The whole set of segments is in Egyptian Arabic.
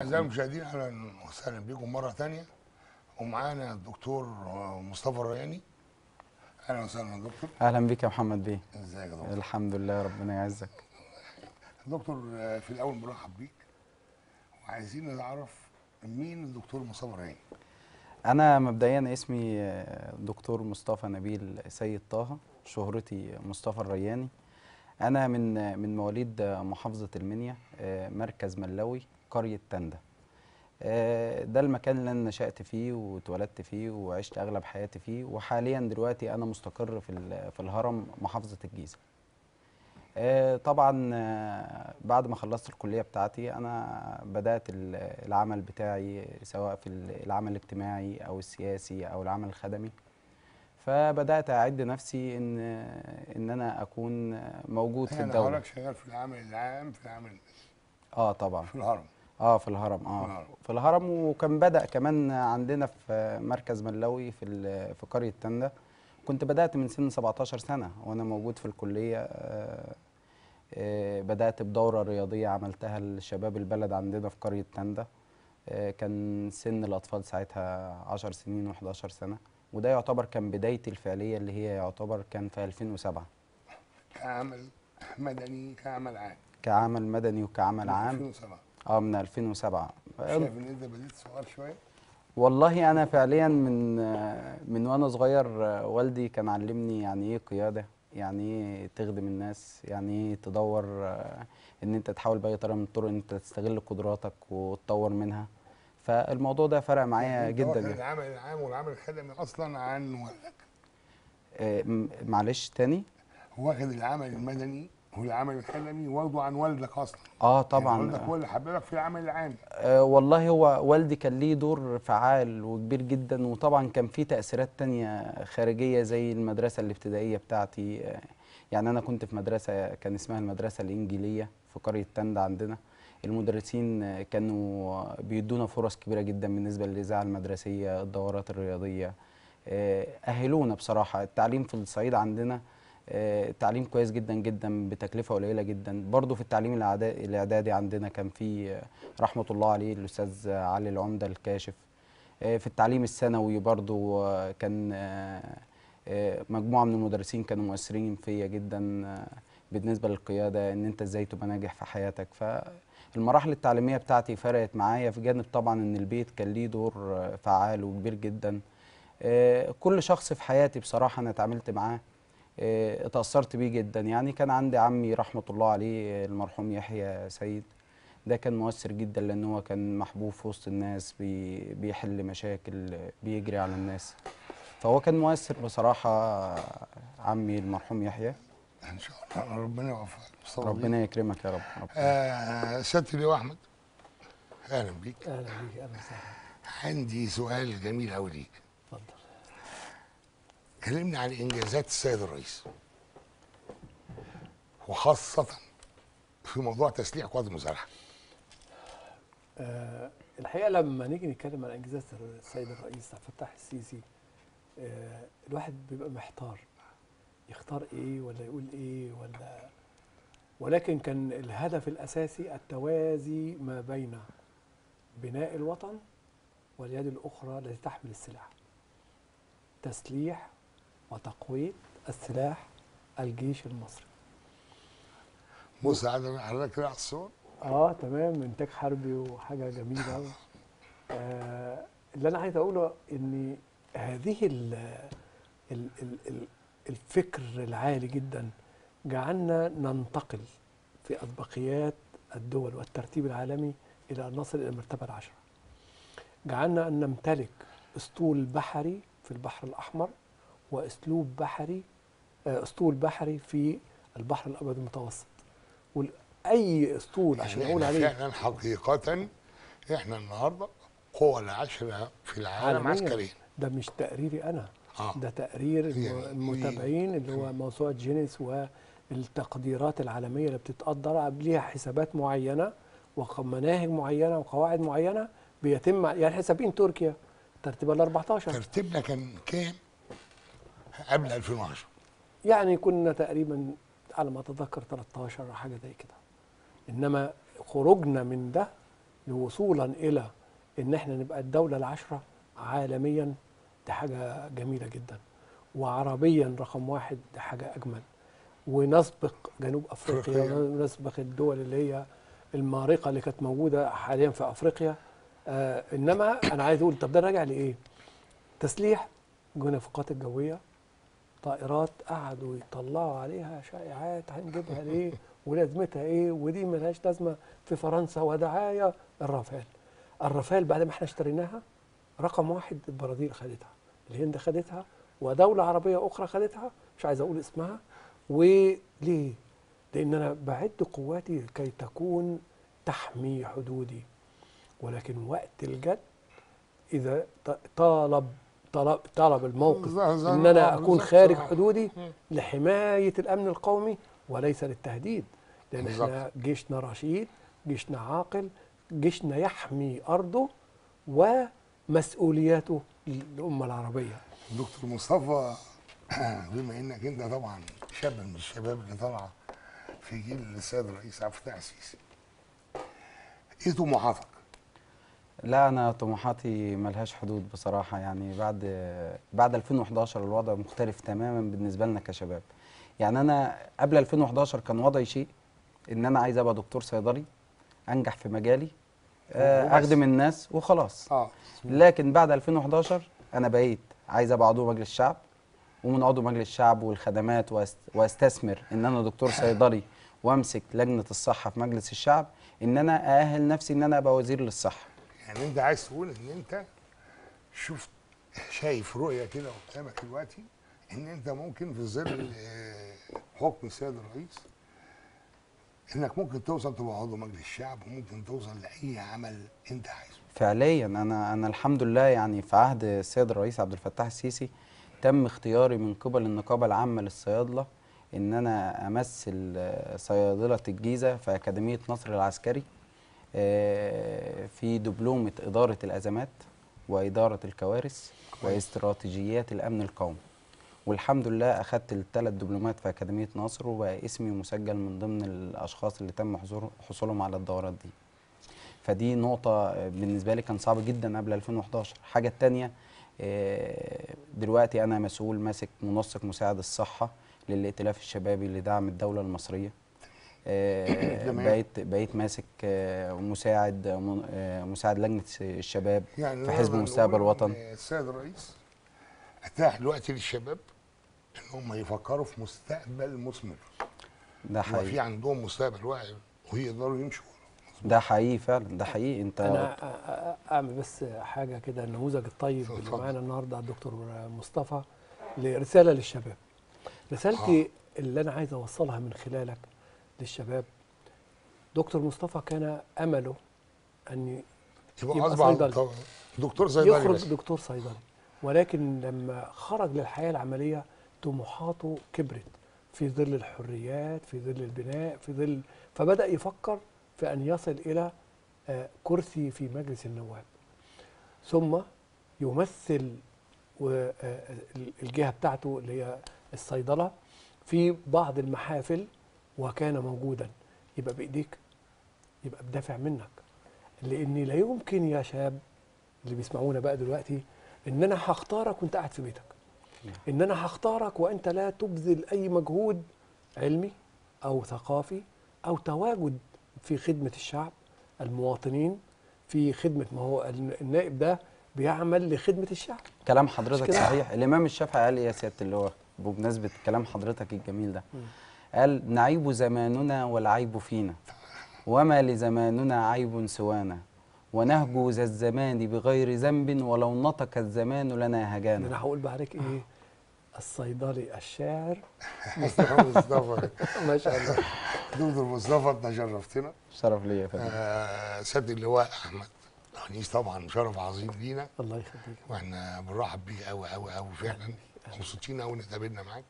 أعزائي المشاهدين أهلا وسهلا بكم مرة ثانية ومعانا الدكتور مصطفى الرياني أهلا وسهلا يا دكتور اهلا بك يا محمد بيه ازيك يا دكتور الحمد لله ربنا يعزك دكتور في الأول برحب بيك وعايزين نعرف مين الدكتور مصطفى الرياني انا مبدئيا اسمي آه، دكتور مصطفى نبيل سيد طه شهرتي مصطفى الرياني انا من آه، من مواليد آه، محافظه المنيا آه، مركز ملوي قريه تنده آه، ده المكان اللي انا نشأت فيه واتولدت فيه وعشت اغلب حياتي فيه وحاليا دلوقتي انا مستقر في ال- في الهرم محافظه الجيزه آه، طبعا آه، بعد ما خلصت الكلية بتاعتي أنا بدأت ال- العمل بتاعي سواء في ال- العمل الاجتماعي أو السياسي أو العمل الخدمي فبدأت أعد نفسي إن إن أنا أكون موجود في يعني الدولة حضرتك شغال في العمل العام في العمل اه طبعا في الهرم اه في الهرم في اه الهرم. في الهرم وكان بدأ كمان عندنا في مركز ملوي في ال- في قرية تندة كنت بدأت من سن 17 سنة وأنا موجود في الكلية آه، آه، بدأت بدورة رياضية عملتها لشباب البلد عندنا في قرية تندة آه، كان سن الأطفال ساعتها 10 سنين و11 سنة وده يعتبر كان بدايتي الفعلية اللي هي يعتبر كان في 2007 كعمل مدني كعمل عام كعمل مدني وكعمل عام 2007 اه من 2007 شايف ان انت بديت صغير شويه والله انا فعليا من من وانا صغير والدي كان علمني يعني ايه قياده يعني ايه تخدم الناس يعني ايه تدور ان انت تحاول باي طريقه من الطرق ان انت تستغل قدراتك وتطور منها فالموضوع ده فرق معايا يعني أنت جدا واخد يعني. العمل العام والعمل الخدمي اصلا عن والدك آه، م- معلش تاني هو واخد العمل المدني والعمل الخدمي واخده عن والدك اصلا اه يعني طبعا والدك هو اللي حببك في العمل العام آه، والله هو والدي كان ليه دور فعال وكبير جدا وطبعا كان في تأثيرات تانية خارجية زي المدرسة الابتدائية بتاعتي آه، يعني أنا كنت في مدرسة كان اسمها المدرسة الإنجيلية في قرية تند عندنا المدرسين آه، كانوا بيدونا فرص كبيرة جدا بالنسبة للإذاعة المدرسية الدورات الرياضية آه، أهلونا بصراحة التعليم في الصعيد عندنا آه، التعليم كويس جدا جدا بتكلفة قليلة جدا برضو في التعليم الإعدا- الإعدادي عندنا كان في آه، رحمة الله عليه الأستاذ علي العمدة الكاشف آه، في التعليم الثانوي برضو آه، كان آه، آه، مجموعة من المدرسين كانوا مؤثرين فيا جدا آه، بالنسبة للقيادة إن أنت إزاي تبقى ناجح في حياتك فالمراحل التعليمية بتاعتي فرقت معايا في جانب طبعا إن البيت كان ليه دور آه، فعال وكبير جدا آه، كل شخص في حياتي بصراحة أنا اتعاملت معاه آه، اتأثرت بيه جدا يعني كان عندي عمي رحمة الله عليه المرحوم يحيى سيد ده كان مؤثر جدا لأن هو كان محبوب في وسط الناس بي بيحل مشاكل بيجري على الناس فهو كان مؤثر بصراحة عمي المرحوم يحيى ان شاء الله ربنا يوفقك مصطفى بيه. ربنا يكرمك يا رب, رب. آه سيادة اللواء احمد اهلا بيك اهلا بيك اهلا وسهلا عندي سؤال جميل قوي ليك اتفضل كلمني عن انجازات السيد الرئيس وخاصة في موضوع تسليح قوات المسلحة آه الحقيقه لما نيجي نتكلم عن انجازات السيد الرئيس عبد الفتاح السيسي آه الواحد بيبقى محتار يختار ايه ولا يقول ايه ولا ولكن كان الهدف الاساسي التوازي ما بين بناء الوطن واليد الاخرى التي تحمل السلاح تسليح وتقوية السلاح الجيش المصري بص على حضرتك كده على الصور اه تمام انتاج حربي وحاجه جميله قوي آه اللي انا عايز اقوله ان هذه ال ال ال ال الفكر العالي جدا جعلنا ننتقل في اسبقيات الدول والترتيب العالمي الى ان نصل الى المرتبه العشره جعلنا ان نمتلك اسطول بحري في البحر الاحمر واسلوب بحري آه، اسطول بحري في البحر الابيض المتوسط واي اسطول عشان يعني اقول احنا عليه فعلا حقيقة احنا النهارده قوة العشرة في العالم عالمياً. عسكريا ده مش تقريري انا اه ده تقرير الم- يعني المتابعين اللي هو موسوعه جينيس والتقديرات العالميه اللي بتتقدر ليها حسابات معينه ومناهج معينه وقواعد معينه بيتم يعني حسابين تركيا ترتيب ال 14 ترتيبنا كان كام قبل 2010 يعني كنا تقريبا على ما اتذكر 13 او حاجه زي كده انما خروجنا من ده وصولا الى ان احنا نبقى الدوله العشره عالميا دي حاجه جميله جدا وعربيا رقم واحد دي حاجه اجمل ونسبق جنوب افريقيا أفريقيا. ونسبق الدول اللي هي المارقه اللي كانت موجوده حاليا في افريقيا آه انما انا عايز اقول طب ده راجع لايه؟ تسليح جونا في القوات الجويه طائرات قعدوا يطلعوا عليها شائعات هنجيبها ليه ولازمتها ايه ودي ملهاش لازمه في فرنسا ودعايه الرافال الرافال بعد ما احنا اشتريناها رقم واحد البرازيل خدتها الهند خدتها ودوله عربيه اخرى خدتها مش عايز اقول اسمها وليه؟ لان انا بعد قواتي كي تكون تحمي حدودي ولكن وقت الجد اذا ط- طالب طلب طلب الموقف زي- زي ان ما- انا اكون بالظبط. خارج آه. حدودي لحمايه الامن القومي وليس للتهديد لان بالظبط. احنا جيشنا رشيد جيشنا عاقل جيشنا يحمي ارضه ومسؤولياته للامه العربيه دكتور مصطفى بما انك انت طبعا شاب من الشباب اللي طالعه في جيل السيد الرئيس عبد الفتاح السيسي ايه طموحاتك؟ لا انا طموحاتي ملهاش حدود بصراحه يعني بعد بعد 2011 الوضع مختلف تماما بالنسبه لنا كشباب يعني انا قبل 2011 كان وضعي شيء ان انا عايز ابقى دكتور صيدلي انجح في مجالي آه، وبس. اخدم الناس وخلاص اه لكن بعد 2011 انا بقيت عايز ابقى عضو مجلس الشعب ومن عضو مجلس الشعب والخدمات وأست- واستثمر ان انا دكتور صيدلي وامسك لجنه الصحه في مجلس الشعب ان انا ااهل نفسي ان انا ابقى وزير للصحه يعني انت عايز تقول ان انت شفت شايف رؤيه كده قدامك دلوقتي ان انت ممكن في ظل آه، حكم السيد الرئيس انك ممكن توصل تبقى عضو مجلس الشعب وممكن توصل لاي عمل انت عايزه فعليا انا انا الحمد لله يعني في عهد السيد الرئيس عبد الفتاح السيسي تم اختياري من قبل النقابه العامه للصيادله ان انا امثل آه، صيادله الجيزه في اكاديميه نصر العسكري آه، في دبلومه اداره الازمات واداره الكوارث واستراتيجيات الامن القومي والحمد لله اخدت الثلاث دبلومات في اكاديميه نصر وبقى اسمي مسجل من ضمن الاشخاص اللي تم حصول- حصولهم على الدورات دي فدي نقطة بالنسبة لي كان صعب جدا قبل 2011 الحاجة التانية آه، دلوقتي أنا مسؤول ماسك منسق مساعد الصحة للائتلاف الشبابي لدعم الدولة المصرية آه، تمام. بقيت بقيت ماسك آه، مساعد من- آه، مساعد لجنة الشباب يعني في حزب نقدر مستقبل نقول وطن إن السيد الرئيس اتاح دلوقتي للشباب ان هم يفكروا في مستقبل مثمر ده يبقى في حقيقي عندهم مستقبل واعي ويقدروا يمشوا ده حقيقي فعلا ده حقيقي انت انا أ- أ- اعمل بس حاجه كده النموذج الطيب اللي اتفضل. معانا النهارده الدكتور مصطفى لرساله للشباب رسالتي اللي انا عايز اوصلها من خلالك للشباب دكتور مصطفى كان امله ان يبقى, يبقى اصبح صيدلي. طبعاً دكتور صيدلي يخرج بس. دكتور صيدلي ولكن لما خرج للحياه العمليه طموحاته كبرت في ظل الحريات في ظل البناء في ظل فبدا يفكر في ان يصل الى آه، كرسي في مجلس النواب ثم يمثل و- آه، ال- الجهه بتاعته اللي هي الصيدله في بعض المحافل وكان موجودا يبقى بايديك يبقى بدافع منك لان لا يمكن يا شاب اللي بيسمعونا بقى دلوقتي ان انا هختارك وانت قاعد في بيتك ان انا هختارك وانت لا تبذل اي مجهود علمي او ثقافي او تواجد في خدمه الشعب المواطنين في خدمه ما هو الن- النائب ده بيعمل لخدمه الشعب كلام مش حضرتك كده؟ صحيح الامام الشافعي قال ايه يا سياده اللواء بمناسبه كلام حضرتك الجميل ده قال نعيب زماننا والعيب فينا وما لزماننا عيب سوانا ونهجو ذا الزمان بغير ذنب ولو نطق الزمان لنا ده هجانا انا هقول بعدك ايه الصيدلي الشاعر مصطفى مصطفى ما شاء الله دكتور مصطفى انت شرفتنا شرف ليا يا فندم آه سياده اللواء احمد انيس طبعا شرف عظيم لينا الله يخليك واحنا بنرحب بيه قوي قوي قوي فعلا مبسوطين قوي ان اتقابلنا معاك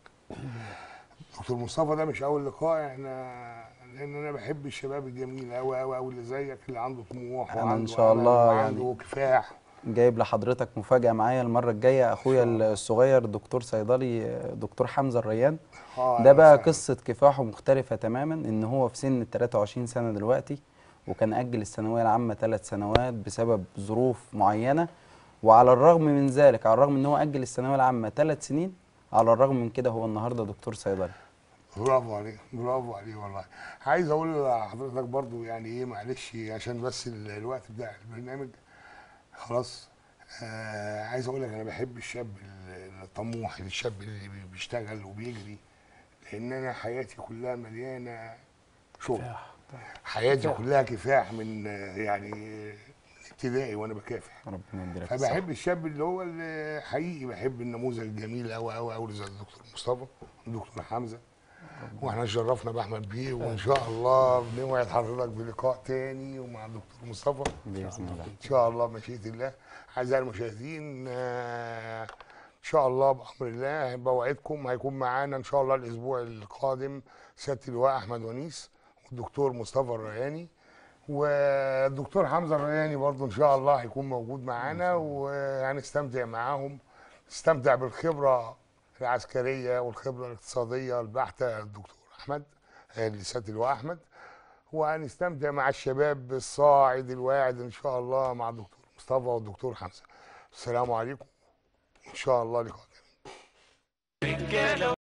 دكتور مصطفى ده مش اول لقاء احنا لان انا بحب الشباب الجميل قوي قوي قوي اللي زيك اللي عنده طموح أنا إن وعنده شاء أمل الله وعنده يعني كفاح جايب لحضرتك مفاجاه معايا المره الجايه اخويا إن شاء الله. الصغير دكتور صيدلي دكتور حمزه الريان آه، ده بقى أهلاً قصة كفاحه مختلفة تماما ان هو في سن ال 23 سنة دلوقتي وكان أجل الثانوية العامة ثلاث سنوات بسبب ظروف معينة وعلى الرغم من ذلك على الرغم ان هو أجل الثانوية العامة ثلاث سنين على الرغم من كده هو النهارده دكتور صيدلي برافو عليك برافو عليك والله عايز اقول لحضرتك برضو يعني ايه معلش عشان بس ال- الوقت بتاع البرنامج خلاص آه عايز اقول لك انا بحب الشاب ال- الطموح الشاب اللي بي- بيشتغل وبيجري لان انا حياتي كلها مليانه شغل كفاح. حياتي كفاح. كلها كفاح من آه، يعني من ابتدائي وانا بكافح ربنا يديلك الصحة فبحب الشاب اللي هو اللي حقيقي بحب النموذج الجميل قوي قوي قوي زي الدكتور مصطفى والدكتور حمزه واحنا شرفنا باحمد بيه وان شاء الله بنوعد حضرتك بلقاء تاني ومع الدكتور مصطفى بإذن الله ان شاء الله مشيئه الله اعزائي المشاهدين آه، ان شاء الله بامر الله بوعدكم هيكون معانا ان شاء الله الاسبوع القادم سياده اللواء احمد ونيس والدكتور مصطفى الرياني والدكتور حمزه الرياني برضه ان شاء الله هيكون موجود معانا وهنستمتع معاهم نستمتع بالخبره العسكريه والخبره الاقتصاديه البحته الدكتور احمد آه، سياده اللواء احمد وهنستمتع مع الشباب الصاعد الواعد ان شاء الله مع الدكتور مصطفى والدكتور حمزه السلام عليكم ان شاء الله لقاء